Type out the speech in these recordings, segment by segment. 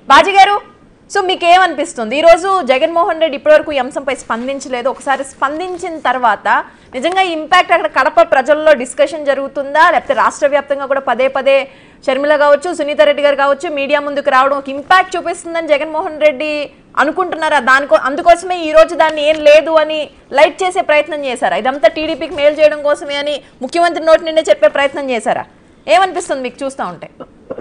బాజీ గారు సో మీకు ఏమనిపిస్తుంది ఈరోజు జగన్మోహన్ రెడ్డి ఇప్పటివరకు ఈ అంశంపై స్పందించలేదు ఒకసారి స్పందించిన తర్వాత నిజంగా ఈ ఇంపాక్ట్ అక్కడ కడప ప్రజల్లో డిస్కషన్ జరుగుతుందా లేకపోతే రాష్ట్ర వ్యాప్తంగా కూడా పదే పదే షర్మిల కావచ్చు సునీత రెడ్డి గారు కావచ్చు మీడియా ముందుకు రావడం ఒక ఇంపాక్ట్ చూపిస్తుందని జగన్మోహన్ రెడ్డి అనుకుంటున్నారా దానికో అందుకోసమే ఈ రోజు దాన్ని ఏం లేదు అని లైట్ చేసే ప్రయత్నం చేశారా ఇదంతా టీడీపీకి మేలు చేయడం కోసమే అని ముఖ్యమంత్రి నోటి నుండే చెప్పే ప్రయత్నం చేశారా ఏమనిపిస్తుంది మీకు చూస్తూ ఉంటే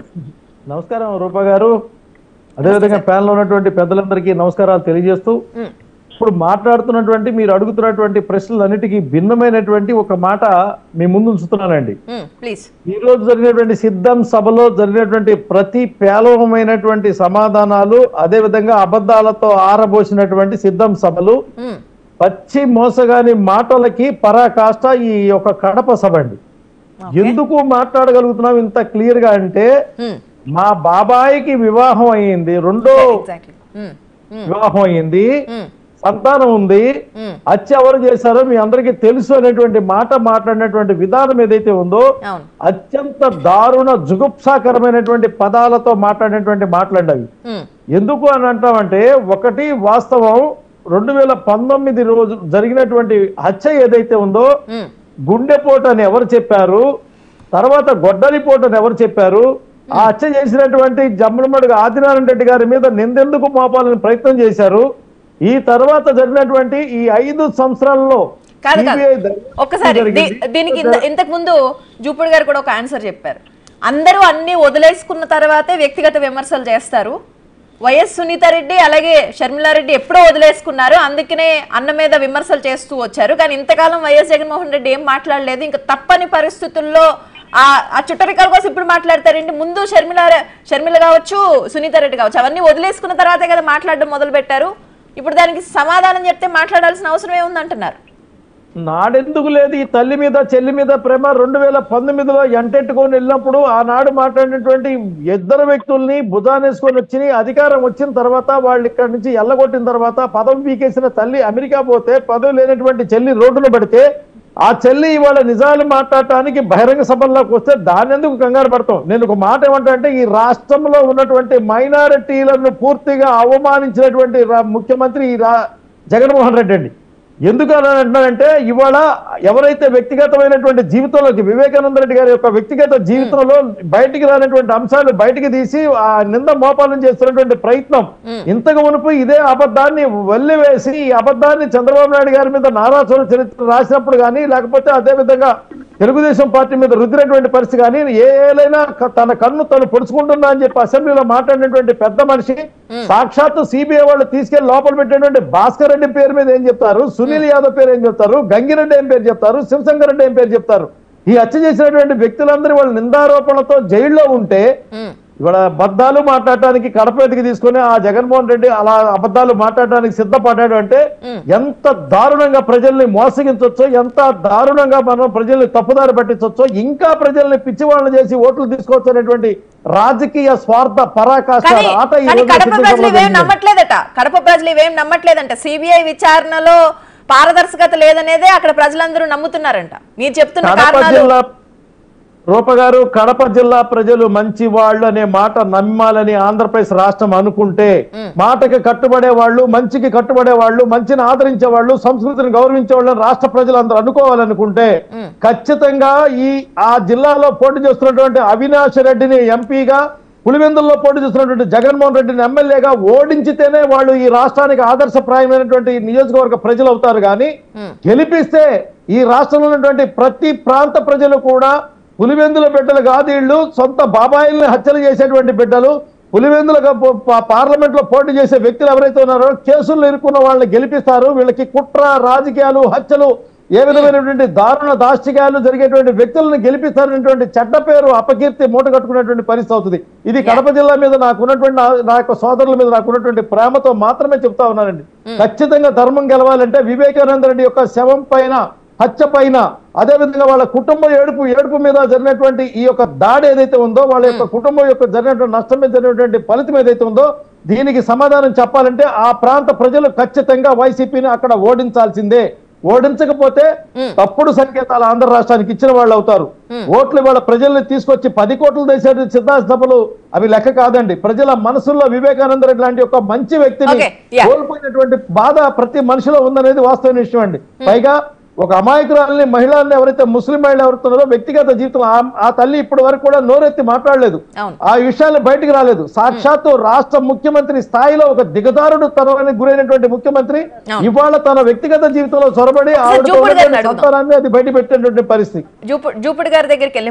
నమస్కారం రూపా గారు అదేవిధంగా ప్యానల్ ఉన్నటువంటి పెద్దలందరికీ నమస్కారాలు తెలియజేస్తూ ఉమ్, ఇప్పుడు మాట్లాడుతున్నటువంటి మీరు అడుగుతున్నటువంటి ప్రశ్నలన్నిటికీ భిన్నమైనటువంటి ఒక మాట మీ ముందు ఉంచుతున్నానండి ఉమ్, ప్లీజ్ ఈ రోజు జరిగినటువంటి సిద్ధం సభలో జరిగినటువంటి ప్రతి పేలవమైనటువంటి సమాధానాలు అదేవిధంగా అబద్ధాలతో ఆరబోసినటువంటి సిద్ధం సభలు ఉమ్, పచ్చి మోసగాని మాటలకి పరాకాష్ట ఈ యొక్క కడప సభ అండి ఎందుకు మాట్లాడగలుగుతున్నాం ఇంత క్లియర్ గా అంటే ఉమ్, మా బాబాయికి వివాహం అయ్యింది రెండో ఎగ్జాక్ట్లీ ఉమ్, ఉమ్, వివాహం అయ్యింది ఉమ్, సంతానం ఉంది ఉమ్, హత్య ఎవరు చేశారో మీ అందరికీ తెలుసు అనేటువంటి మాట మాట్లాడినటువంటి విధానం ఏదైతే ఉందో అవును అత్యంత దారుణ జుగుప్సాకరమైనటువంటి పదాలతో మాట్లాడినటువంటి మాట్లాడినవి ఉమ్, ఎందుకు అని అంటామంటే ఒకటి వాస్తవం రెండు వేల పంతొమ్మిది రోజు జరిగినటువంటి హత్య ఏదైతే ఉందో ఉమ్, గుండెపోటు అని ఎవరు చెప్పారు తర్వాత గొడ్డలిపోటు అని ఎవరు చెప్పారు ఆ హత్య చేసినటువంటి జమ్మలమడుగు ఆదినారాయణ రెడ్డి గారి మీద నిందెందుకు మోపాలని ప్రయత్నం చేశారు ఈ తర్వాత జరిగినటువంటి ఈ ఐదు సంవత్సరాల్లో కాదు కాదు CBI దర్యాప్తు ఒక్కసారి దీ- జరిగింది. దీనికి ఇంత- ఇంతకు ముందు జూపుడు గారు కూడా ఒక ఆన్సర్ చెప్పారు అందరూ అన్ని వదిలేసుకున్న తర్వాతే వ్యక్తిగత విమర్శలు చేస్తారు వైఎస్ సునీతారెడ్డి అలాగే షర్మిలారెడ్డి ఎప్పుడో వదిలేసుకున్నారు అందుకనే అన్న మీద విమర్శలు చేస్తూ వచ్చారు కానీ ఇంతకాలం వైఎస్ జగన్మోహన్ రెడ్డి ఏం మాట్లాడలేదు ఇంకా తప్పని పరిస్థితుల్లో ఆ ఆ చుట్టరికాల కోసం ఇప్పుడు మాట్లాడతారండి ముందు షర్మిల షర్మిల కావచ్చు సునీతారెడ్డి కావచ్చు అవన్నీ వదిలేసుకున్న తర్వాతే కదా మాట్లాడడం మొదలు పెట్టారు ఇప్పుడు దానికి సమాధానం చెప్తే మాట్లాడాల్సిన అవసరం ఏముందంటున్నారు నాడెందుకు లేదు ఈ తల్లి మీద చెల్లి మీద ప్రేమ రెండు వేల పంతొమ్మిదిలో ఎంటెట్టుకొని వెళ్ళినప్పుడు ఆనాడు మాట్లాడినటువంటి ఇద్దరు వ్యక్తుల్ని భుజానేసుకొని వచ్చి అధికారం వచ్చిన తర్వాత వాళ్ళు ఇక్కడి నుంచి ఎల్లగొట్టిన తర్వాత పదవి పీకేసిన తల్లి అమెరికా పోతే పదవి లేనటువంటి చెల్లి రోడ్డున పడితే ఆ చెల్లి ఇవాళ నిజాలు మాట్లాడటానికి బహిరంగ సభల్లోకి వస్తే దాని ఎందుకు కంగారు పడతాం నేను ఒక మాట ఏమంటా అంటే ఈ రాష్ట్రంలో ఉన్నటువంటి మైనారిటీలను పూర్తిగా అవమానించినటువంటి రా- ముఖ్యమంత్రి ఈ రా జగన్మోహన్ రెడ్డి అండి ఎందుకు అని అంటున్నానంటే ఇవాళ ఎవరైతే వ్యక్తిగతమైనటువంటి జీవితంలోకి వివేకానంద రెడ్డి గారి యొక్క వ్యక్తిగత జీవితంలో బయటికి రానటువంటి అంశాలు బయటికి తీసి ఆ నింద మోపాలను చేస్తున్నటువంటి ప్రయత్నం ఇంతకు మునుపు ఇదే అబద్ధాన్ని వెల్లివేసి ఈ అబద్ధాన్ని చంద్రబాబు నాయుడు గారి మీద నారాసుర చరిత్ర రాసినప్పుడు కానీ లేకపోతే అదే విధంగా తెలుగుదేశం పార్టీ మీద రుద్దినటువంటి పరిస్థితి కానీ ఏ ఏలైనా క- తన కన్ను తను పొడుచుకుంటున్నా అని చెప్పి అసెంబ్లీలో మాట్లాడినటువంటి పెద్ద మనిషి సాక్షాత్తు సిబిఐ వాళ్ళు తీసుకెళ్లి లోపల పెట్టినటువంటి భాస్కర్ రెడ్డి పేరు మీద ఏం చెప్తారు సునీల్ యాదవ్ పేరు ఏం చెప్తారు గంగిరెడ్డి ఏం పేరు చెప్తారు శివశంకర్ రెడ్డి ఏం పేరు చెప్తారు ఈ హత్య చేసినటువంటి వ్యక్తులందరూ వాళ్ళు నిందారోపణలతో జైల్లో ఉంటే ఉమ్, ఇవాళ అబద్ధాలు మాట్లాడటానికి కడప ఎదిగి తీసుకుని ఆ జగన్మోహన్ రెడ్డి అలా అబద్ధాలు మాట్లాడటానికి సిద్ధపడ్డాడు అంటే ఎంత దారుణంగా ప్రజల్ని మోసగించవచ్చో ఎంత దారుణంగా మనం ప్రజల్ని తప్పుదారి పట్టించవచ్చో ఇంకా ప్రజల్ని పిచ్చివాళ్ళని చేసి ఓట్లు తీసుకోవచ్చు అనేటువంటి రాజకీయ స్వార్థ పరాకాష్ట కానీ ఆట ఈ కానీ రోజున కడప సిద్ధంగా ప్రజలు ఇవేం జరిగింది. నమ్మట్లేదట కడప ప్రజలు ఇవేం నమ్మట్లేదంట సిబిఐ విచారణలో పారదర్శకత లేదనేదే అక్కడ ప్రజలందరూ నమ్ముతున్నారంట మీరు చెప్తున్న కడప కారణాలు జిల్లా రూప గారు కడప జిల్లా ప్రజలు మంచి వాళ్ళు అనే మాట నమ్మాలని ఆంధ్రప్రదేశ్ రాష్ట్రం అనుకుంటే మాటకి కట్టుబడే వాళ్ళు మంచికి కట్టుబడే వాళ్ళు మంచిని ఆదరించే వాళ్ళు సంస్కృతిని గౌరవించే వాళ్ళు రాష్ట్ర ప్రజలందరూ అనుకోవాలనుకుంటే ఖచ్చితంగా ఈ ఆ జిల్లాలో పోటీ చేస్తున్నటువంటి అవినాష్ రెడ్డిని ఎంపీగా పులివెందుల్లో పోటీ చేస్తున్నటువంటి జగన్మోహన్ రెడ్డిని ఎమ్మెల్యేగా ఓడించితేనే వాళ్ళు ఈ రాష్ట్రానికి ఆదర్శప్రాయమైనటువంటి నియోజకవర్గ ప్రజలు అవుతారు కానీ గెలిపిస్తే ఈ రాష్ట్రంలో ఉన్నటువంటి ప్రతి ప్రాంత ప్రజలు కూడా పులివెందుల బిడ్డలు కాదు వీళ్ళు సొంత బాబాయిల్ని హత్యలు చేసేటువంటి బిడ్డలు పులివెందుల పార్లమెంట్ లో పోటీ చేసే వ్యక్తులు ఎవరైతే ఉన్నారో కేసుల్లో ఇరుక్కున్న వాళ్ళని గెలిపిస్తారు వీళ్ళకి కుట్ర రాజకీయాలు హత్యలు ఏ విధమైనటువంటి దారుణ దాష్టికాలు జరిగేటువంటి వ్యక్తులను గెలిపిస్తారనేటువంటి చెడ్డ పేరు అపకీర్తి మూట కట్టుకునేటువంటి పరిస్థితి అవుతుంది ఇది కడప జిల్లా మీద నాకు ఉన్నటువంటి నా- నా యొక్క సోదరుల మీద నాకు ఉన్నటువంటి ప్రేమతో మాత్రమే చెప్తా ఉన్నానండి ఖచ్చితంగా ధర్మం గెలవాలంటే వివేకానంద రెడ్డి యొక్క శవం పైన హత్య పైన అదేవిధంగా వాళ్ళ కుటుంబ ఏడుపు ఏడుపు మీద జరిగినటువంటి ఈ యొక్క దాడి ఏదైతే ఉందో వాళ్ళ యొక్క కుటుంబం యొక్క జరిగినటువంటి నష్టం మీద జరిగినటువంటి ఫలితం ఏదైతే ఉందో దీనికి సమాధానం చెప్పాలంటే ఆ ప్రాంత ప్రజలు ఖచ్చితంగా వైసీపీని అక్కడ ఓడించాల్సిందే ఓడించకపోతే తప్పుడు సంకేతాలు ఆంధ్ర రాష్ట్రానికి ఇచ్చిన వాళ్ళు అవుతారు ఓట్లు వాళ్ళ ప్రజల్ని తీసుకొచ్చి పది కోట్లు దేశాడు సిద్ధాసభలు అవి లెక్క కాదండి ప్రజల మనసుల్లో వివేకానంద రెడ్డి లాంటి ఒక మంచి వ్యక్తిని Okay, yeah. కోల్పోయినటువంటి బాధ ప్రతి మనిషిలో ఉందనేది వాస్తవ విషయం అండి పైగా ఒక అమాయకురాలని మహిళల్ని ఎవరైతే ముస్లిం మహిళ ఎవరుతున్నారో వ్యక్తిగత జీవితం ఆ- ఆ తల్లి ఇప్పటి వరకు కూడా నోరెత్తి మాట్లాడలేదు అవును. ఆ విషయాలు బయటికి రాలేదు సాక్షాత్తు రాష్ట్ర ముఖ్యమంత్రి స్థాయిలో ఒక దిగదారుడు తరానికి గురైనటువంటి ముఖ్యమంత్రి అవును. ఇవాళ తన వ్యక్తిగత జీవితంలో చొరబడి ఒకసారి ఆవిడతో జూపూడి గారిని ఉన్నటువంటి అడుగుదాం. సంతానాన్ని అది బయట పెట్టినటువంటి పరిస్థితి జూపు జూపుడి గారి దగ్గరికి వెళ్ళి